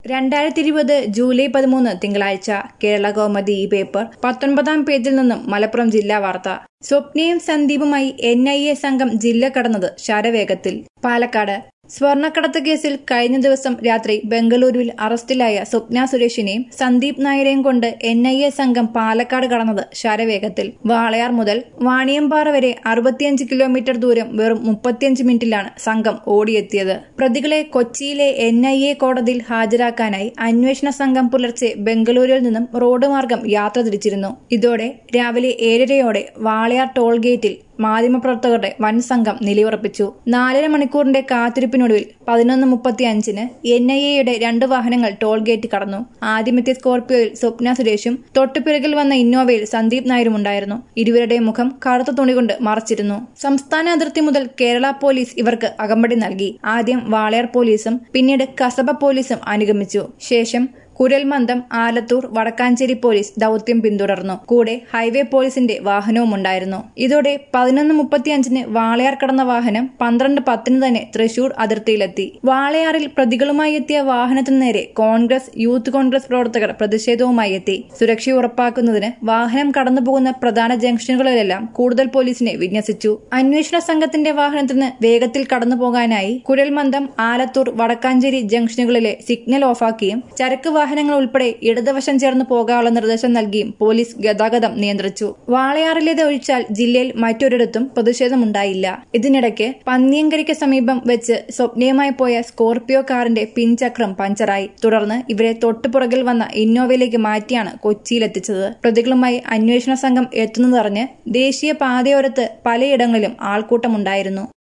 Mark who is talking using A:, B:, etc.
A: രണ്ടായിരത്തി ഇരുപത് ജൂലൈ പതിമൂന്ന് തിങ്കളാഴ്ച കേരള കൗമുദി ഈ പേപ്പർ പത്തൊൻപതാം പേജിൽ നിന്നും മലപ്പുറം ജില്ലാ വാർത്ത സ്വപ്നയും സന്ദീപുമായി എൻ ഐ എ സംഘം ജില്ല കടന്നത് ശരവേഗത്തിൽ പാലക്കാട് സ്വർണ്ണക്കടത്ത് കേസിൽ കഴിഞ്ഞ ദിവസം രാത്രി ബംഗളൂരുവിൽ അറസ്റ്റിലായ സ്വപ്ന സുരേഷിനെയും സന്ദീപ് നായരെയും കൊണ്ട് എൻ ഐ എ സംഘം പാലക്കാട് കടന്നത് ശരവേഗത്തിൽ വാളയാർ മുതൽ വാണിയമ്പാറ വരെ അറുപത്തിയഞ്ച് കിലോമീറ്റർ ദൂരം വെറും മുപ്പത്തിയഞ്ച് മിനിറ്റിലാണ് സംഘം ഓടിയെത്തിയത് പ്രതികളെ കൊച്ചിയിലെ എൻ ഐ എ കോടതിയിൽ ഹാജരാക്കാനായി അന്വേഷണ സംഘം പുലർച്ചെ ബംഗളൂരുവിൽ നിന്നും റോഡ് മാർഗം യാത്ര തിരിച്ചിരുന്നു ഇതോടെ രാവിലെ ഏഴരയോടെ വാളയാർ ടോൾ ഗേറ്റിൽ മാധ്യമപ്രവർത്തകരുടെ വൻ സംഘം നിലയുറപ്പിച്ചു നാലര മണിക്കൂറിന്റെ കാത്തിരിപ്പിനൊടുവിൽ പതിനൊന്ന് മുപ്പത്തി അഞ്ചിന് എൻ ഐ എയുടെ രണ്ട് വാഹനങ്ങൾ ടോൾ ഗേറ്റ് കടന്നു ആദ്യമെത്തിയ സ്കോർപിയോയിൽ സ്വപ്ന സുരേഷും തൊട്ടുപിറകിൽ വന്ന ഇന്നോവയിൽ സന്ദീപ് നായരും ഉണ്ടായിരുന്നു ഇരുവരുടെയും മുഖം കറുത്ത തുണി കൊണ്ട് മറച്ചിരുന്നു സംസ്ഥാന അതിർത്തി മുതൽ കേരള പോലീസ് ഇവർക്ക് അകമ്പടി നൽകി ആദ്യം വാളയാർ പോലീസും പിന്നീട് കസബ പോലീസും അനുഗമിച്ചു ശേഷം കുരൽമന്ദം ആലത്തൂർ വടക്കാഞ്ചേരി പോലീസ് ദൌത്യം പിന്തുടർന്നു കൂടെ ഹൈവേ പോലീസിന്റെ വാഹനവും ഉണ്ടായിരുന്നു ഇതോടെ പതിനൊന്ന് മുപ്പത്തിയഞ്ചിന് വാളയാർ കടന്ന വാഹനം പന്ത്രണ്ട് പത്തിന് തന്നെ തൃശൂർ അതിർത്തിയിലെത്തി വാളയാറിൽ പ്രതികളുമായി എത്തിയ വാഹനത്തിനു നേരെ കോൺഗ്രസ് യൂത്ത് കോൺഗ്രസ് പ്രവർത്തകർ പ്രതിഷേധവുമായി എത്തി സുരക്ഷ ഉറപ്പാക്കുന്നതിന് വാഹനം കടന്നുപോകുന്ന പ്രധാന ജംഗ്ഷനുകളിലെല്ലാം കൂടുതൽ പോലീസിനെ വിന്യസിച്ചു അന്വേഷണ സംഘത്തിന്റെ വാഹനത്തിന് വേഗത്തിൽ കടന്നുപോകാനായി കുരൽമന്ദം ആലത്തൂർ വടക്കാഞ്ചേരി ജംഗ്ഷനുകളിലെ സിഗ്നൽ ഓഫാക്കിയും ചരക്ക് വാഹനങ്ങൾ ഉൾപ്പെടെ ഇടതുവശം ചേർന്ന് പോകാനുള്ള നിർദ്ദേശം നൽകിയും പോലീസ് ഗതാഗതം നിയന്ത്രിച്ചു വാളയാറിലേത് ഒഴിച്ചാൽ ജില്ലയിൽ മറ്റൊരിടത്തും പ്രതിഷേധമുണ്ടായില്ല ഇതിനിടയ്ക്ക് പന്നിയങ്കരിക്ക് സമീപം വെച്ച് സ്വപ്നയുമായി പോയ സ്കോർപിയോ കാറിന്റെ പിൻചക്രം പഞ്ചറായി തുടർന്ന് ഇവരെ തൊട്ടുപുറകിൽ വന്ന ഇന്നോവയിലേക്ക് മാറ്റിയാണ് കൊച്ചിയിലെത്തിച്ചത് പ്രതികളുമായി അന്വേഷണ സംഘം എത്തുന്നതറിഞ്ഞ് ദേശീയ പാതയോരത്ത് പലയിടങ്ങളിലും ആൾക്കൂട്ടമുണ്ടായിരുന്നു